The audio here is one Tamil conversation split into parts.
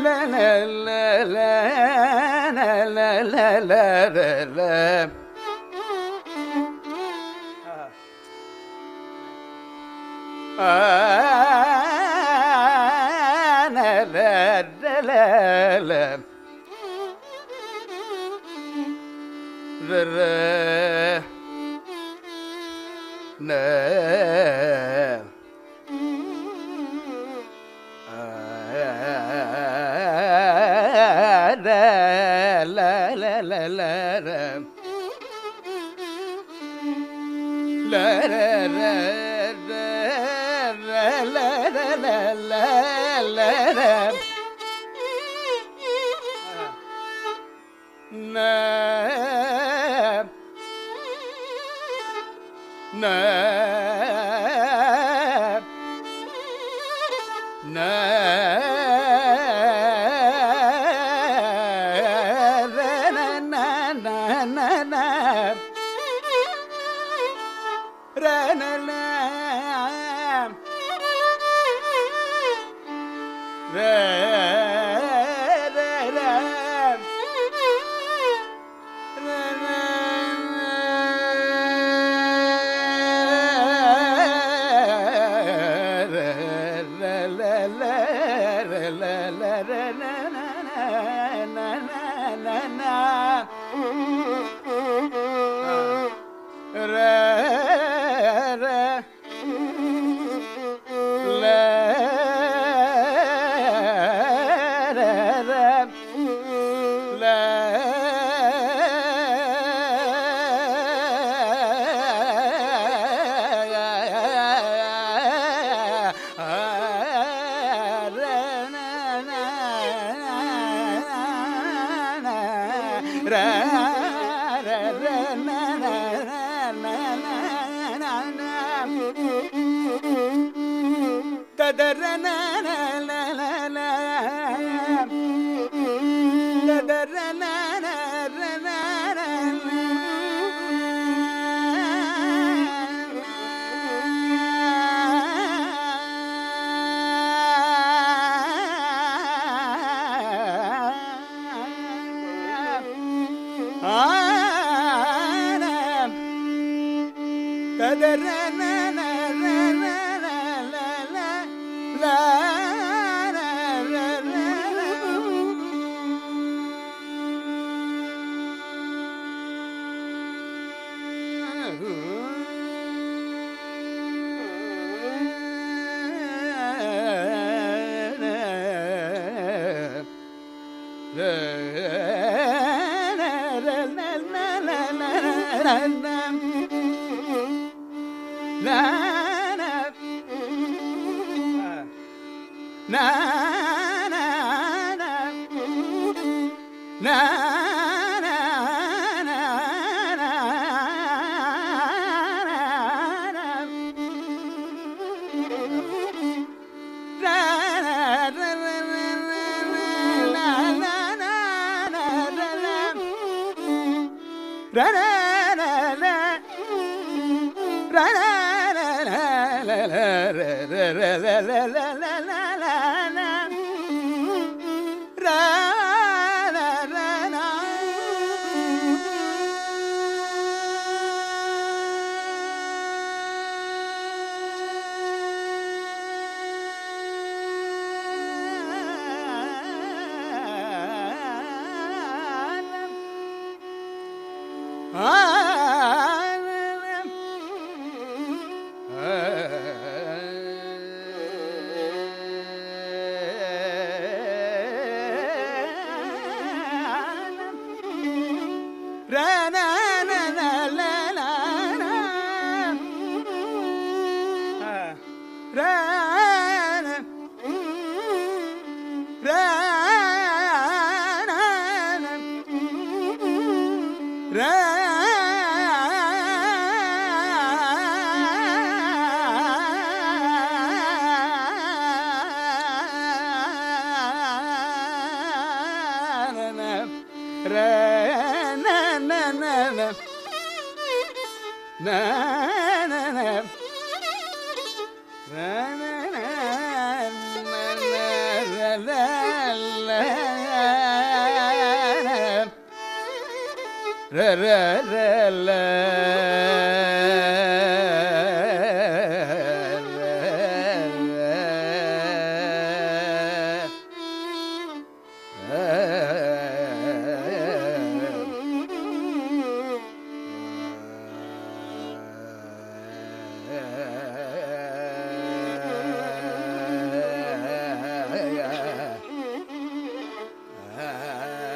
la ர ர ர ல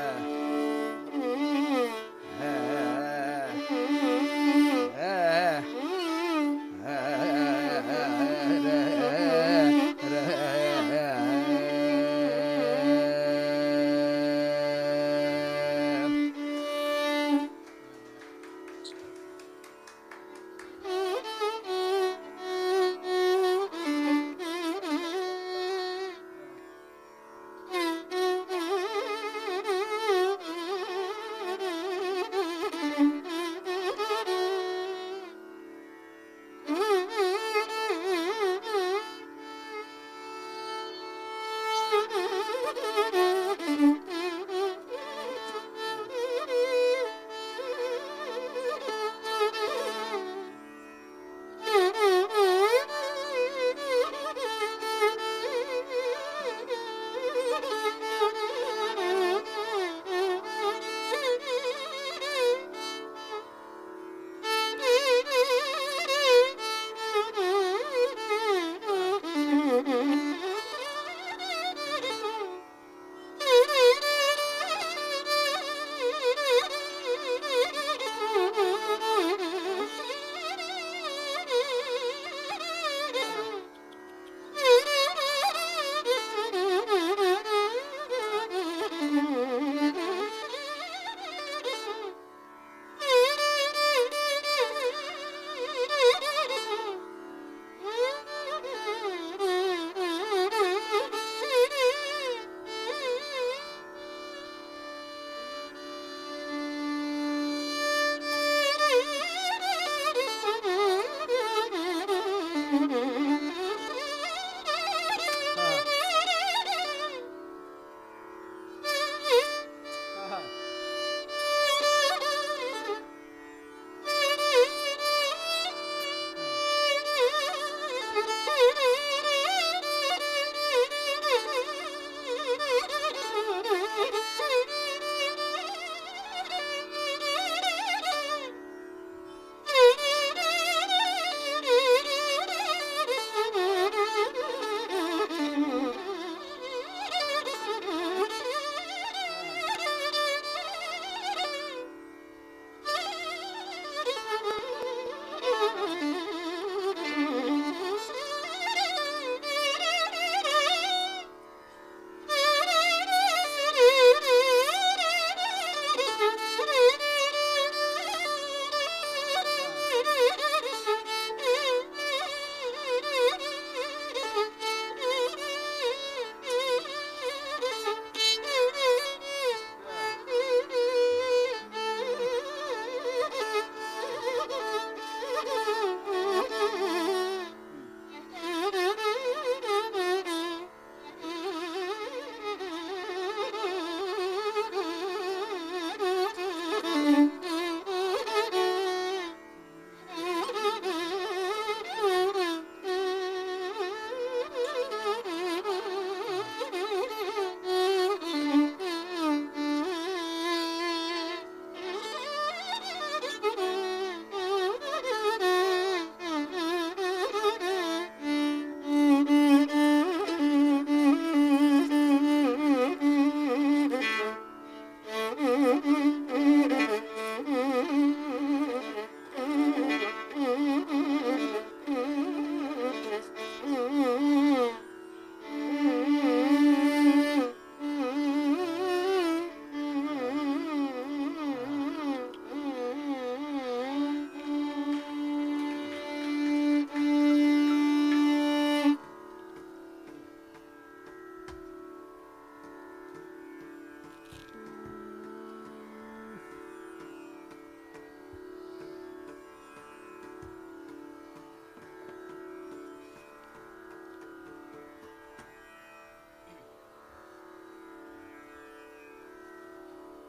ஆ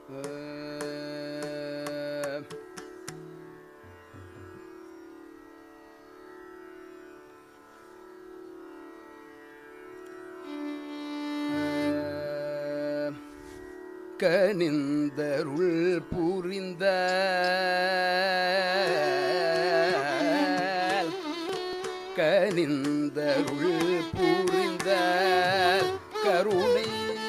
கனிந்தருள் புரிந்த கனிந்தருள் புரிந்த கருணை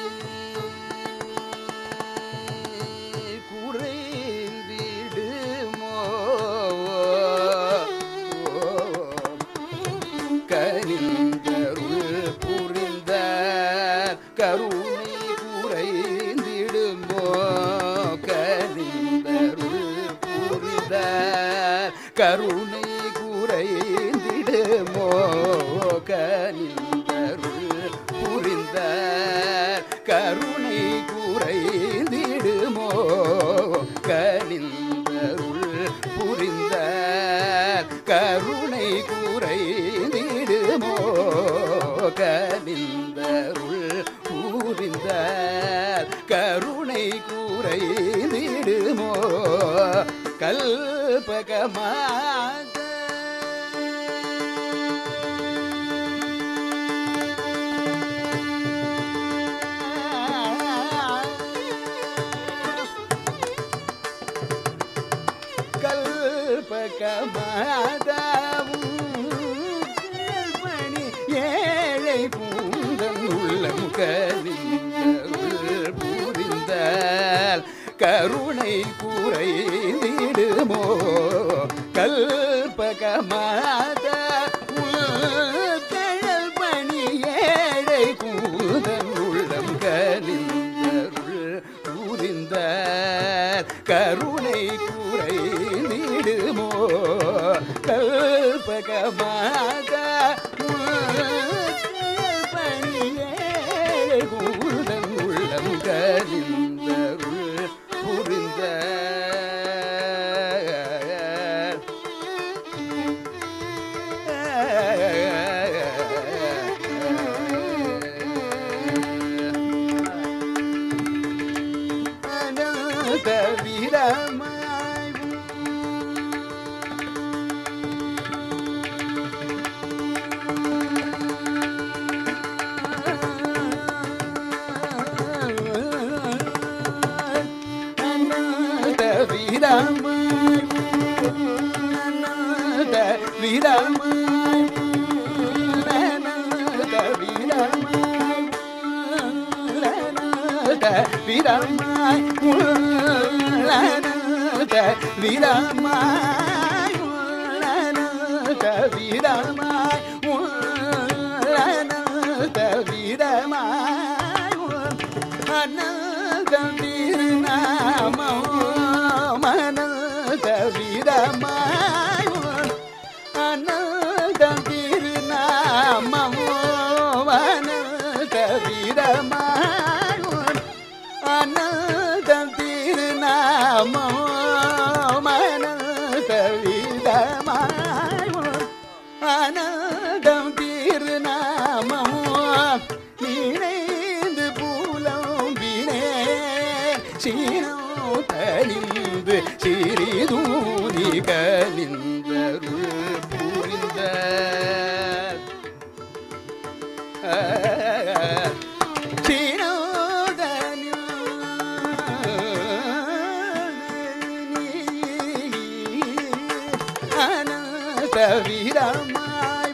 குறைந்திடுமோ கனிந்தருள் புரிந்த கருணை குறைந்திடுமோ கனிந்தருள் புரிந்த கருணை குறைந்திடுமோ கனிந்தருள் புரிந்த கருணை குறைந்திடுமோ கனிந்தருள் புரிந்த கருணை குறைந்திடுமோ கனிந்தருள் புரிந்த கருணை குறைந்திடுமோ கல்பகமாக கல்பகமாதாவும் கல்பணி ஏழை பூந்தன் உள்ளம் கவிந்தருள் புரிந்தால் கருணை குறைந்திடுமோ கல்பகமாதா கல்பணி ஏழை பூந்தன் உள்ளம் கனிந்தருள் புரிந்த கருணை குறைந்திடுமோ கல்பகமாக பணியே கூடன் உள்ளம் கனிந்தருள் புரிந்த அனந்த வீரமாய் அனந்த வீரமாய் அனந்த வீரமாய் அனந்த வீரமாய் உள்ளனத வீரமாய் உள்ளனத வீரமாய் உள்ளனத வீரமாய் உள்ளனத வீரமாய் அனந்தம் திருநாமோ மனத வீரமாய் அனந்தம் திருநாமோ மனத வீரமாய் அனந்தம் திருநாமோ மனத வீரமாய் அனந்தம் திருநாமோ நினைந்து பூலம்பினே சீனோ தனிந்து சிறிதூதி கனிந்தருள் புரிந்த வீரமாய்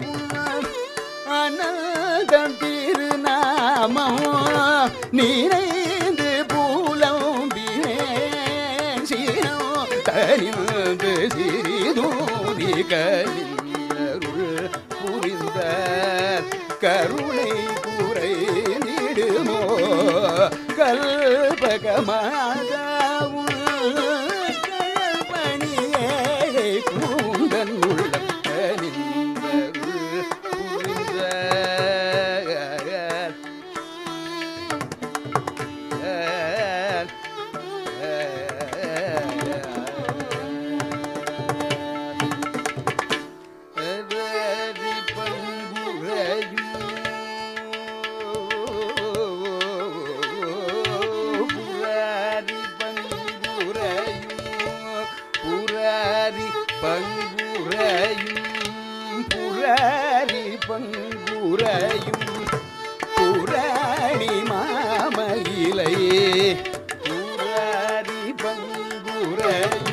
அனதம் திருநாமோ நிறைந்து பூலம்பினேன் சீனோ தனிந்து சிறிதூதி கலிந்தருள் புரிந்த கருணை கூரை நீடுமோ கல்பகமாதாவும் கல்பணியே கூந்தன் உள்ளம் கனிந்தருள் புரிந்த எவரி பண்புரையும் புராரி பங்குரையும் புரணி மாமயிலை புராரி பங்குரையும்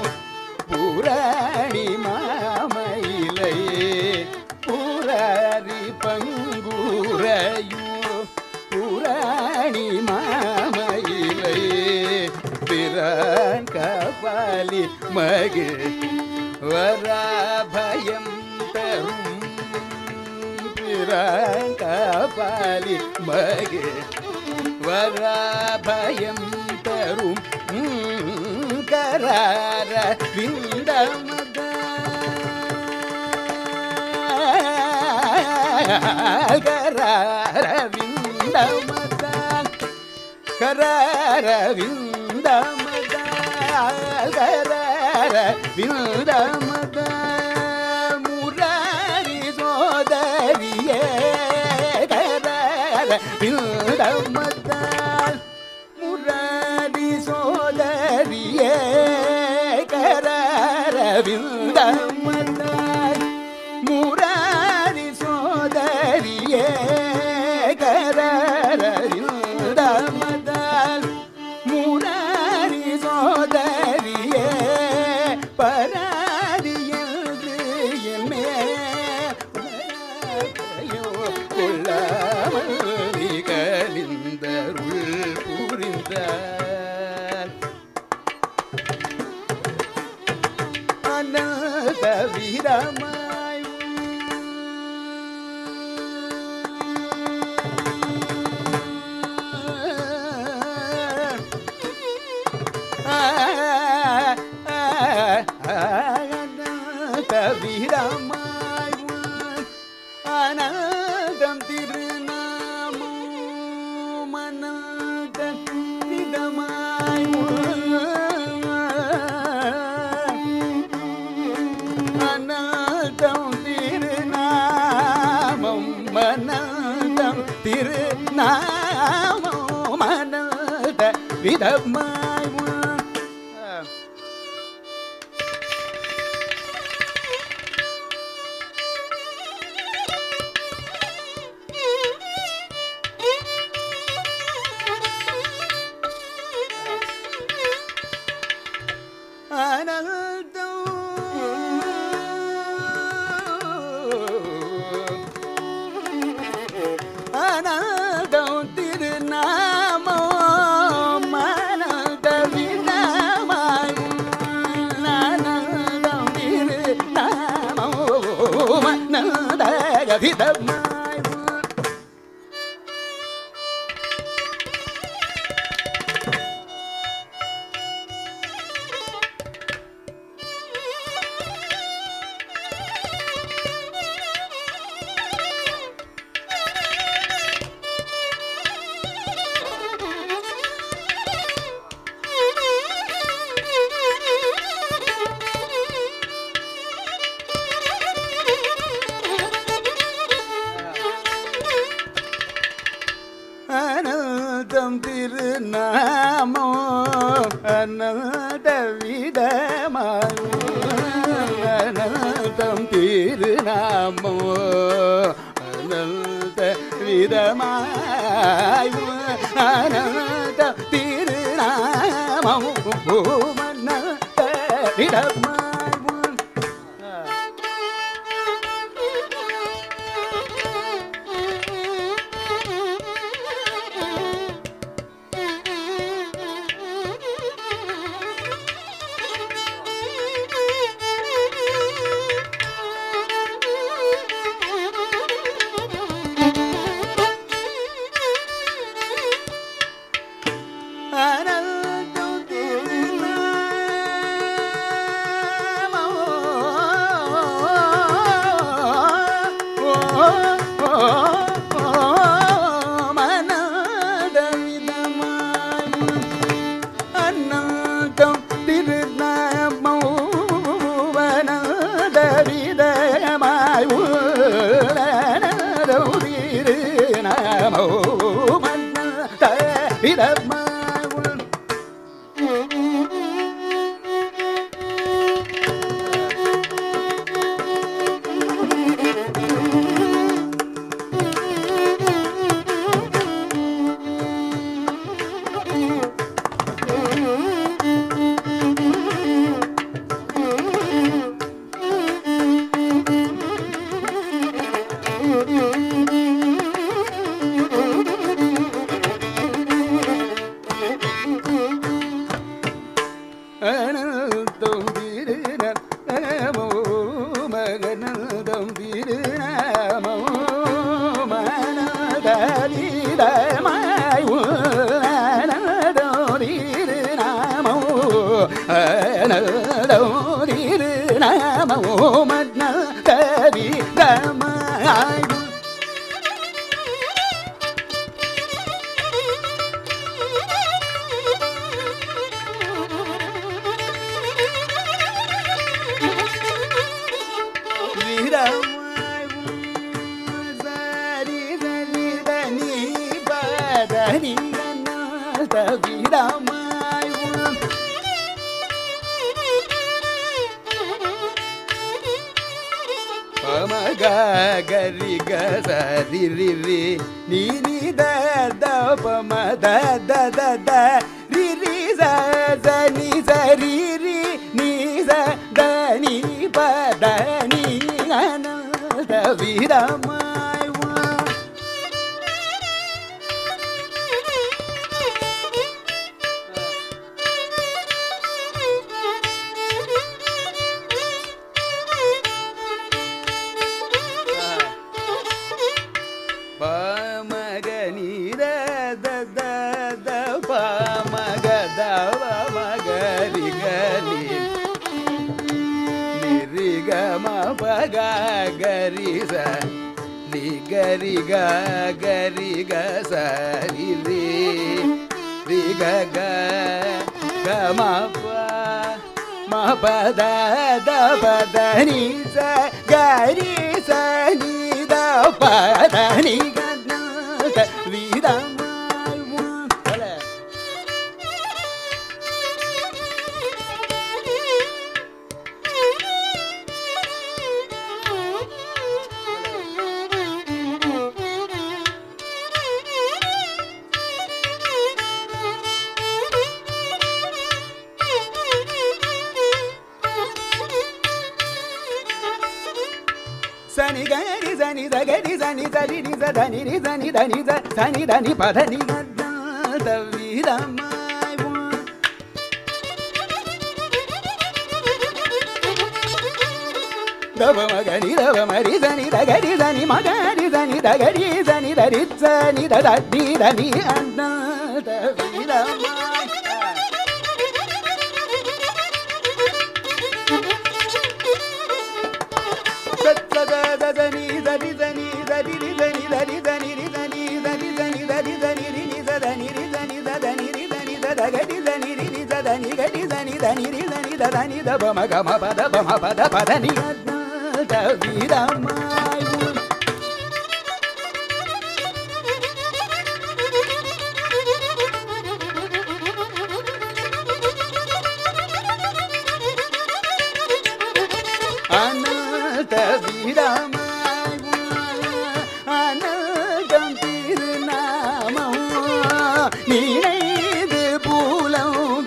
புரணி மாமயிலை புராரி பங்குரையும் புராணி மாமயிலை பிறன் கபாலி மகிழ் வராபயம் தரும் பிறன் கபாலி மகிழ் வராபயம் தரும் ம், கரார விந்தமத கரார விந்தமதான் கரார விந்தமதான் கரார விந்தமத முராரி சோதரியே கரார விந்தமதான் முராரி சோதரியே கரார விந்தமதான் முராரி சோதரியே கரரிந்தமதால் முராரி சோதரியே பராதி என்று என்மே கொள்ளாமல் நீ கலிந்தருள் புரிந்தார் அனந்த வீரமாய் அனந்த வீரமாய் அனந்தம் திருநாமோ மனத நிதமாய் அனந்தம் திருநாமம் மனதம் திருநாமம் மனத விதமாய் அனந்தம் அனந்தம் திருநாமோ மனத விதமாய் அனந்தம் திருநாமோ மனத விதமாய் அனந்தம் திருநாமோ அனந்த விதமாய் அனந்தம் திருநாமோ அனந்த விதமாய் அனந்த திருநாமோ மனத விதமாய் அனந்தம் திருநாமோ மனத விதமாய் அனந்தம் திருநாமோ மனத விதமாய் அனந்தம் திருநாமோ மனத விதமாய் வீரமாய் உனதோதிரு நாமோ அனதோதிரு நாமோ மன்ன கவிதமாய் வீரமாய் சரி சரி தனி பதனி கண்ணாத வீரமாய் பமக கரி கரி ரி ரி நீ நீ த த பம த த த த ரி ரி ச ச நீ ச ரி ரி நீ ச த நீ ப த நீ அனந்த வீரமாய் வா பமக நீர த த த பமக த பமக ரி க நீ நிரி க ம பக கரி ச ரி க ரி க கரி க ச ரி ரி ரி க க க ம ப ம ப த த ப த நீ ச க ரி ச நீ த ப த நீ க ந த வீரமாய் உன் தல. சனி கரி சனி சகரி சனி சரி நி ச தனி நி சனி தனி ச சனி தனி பத நி கத வீரமாய் உன் தவ மகனி தவ மரி சனி தகரி சனி மகரி சனி தகரி சனி தரி சனி ததி தனி அந்த வீரமாய் வீரமாய் அனந்த வீரமாய் அனந்தம் திருநாமம் நினைது பூலம்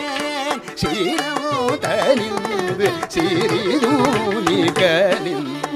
வீணேன் சீரமோ தனிந்து சிறிது நிக நின்று